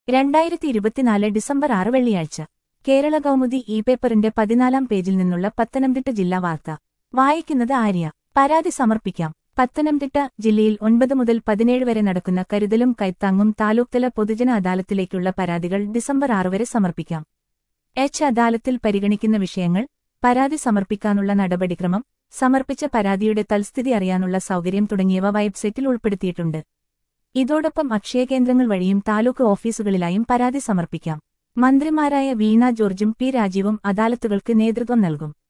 രണ്ടായിരത്തി ഇരുപത്തിനാല് ഡിസംബർ ആറ് വെള്ളിയാഴ്ച കേരള കൗമുദി ഇ പേപ്പറിന്റെ പതിനാലാം പേജിൽ നിന്നുള്ള പത്തനംതിട്ട ജില്ലാ വാർത്ത വായിക്കുന്നത് ആര്യ പരാതി സമർപ്പിക്കാം പത്തനംതിട്ട ജില്ലയിൽ ഒൻപത് മുതൽ പതിനേഴ് വരെ നടക്കുന്ന കരുതലും കൈത്താങ്ങും താലൂക്ക്തല പൊതുജന അദാലത്തിലേക്കുള്ള പരാതികൾ ഡിസംബർ ആറ് വരെ സമർപ്പിക്കാം എച്ച് അദാലത്തിൽ പരിഗണിക്കുന്ന വിഷയങ്ങൾ പരാതി സമർപ്പിക്കാനുള്ള നടപടിക്രമം സമർപ്പിച്ച പരാതിയുടെ തൽസ്ഥിതി അറിയാനുള്ള സൗകര്യം തുടങ്ങിയവ വെബ്സൈറ്റിൽ ഉൾപ്പെടുത്തിയിട്ടുണ്ട് ഇതോടൊപ്പം അക്ഷയ കേന്ദ്രങ്ങൾ വഴിയും താലൂക്ക് ഓഫീസുകളിലായും പരാതി സമർപ്പിക്കാം മന്ത്രിമാരായ വീണ ജോർജും പി രാജീവും അദാലത്തുകൾക്ക് നേതൃത്വം നൽകും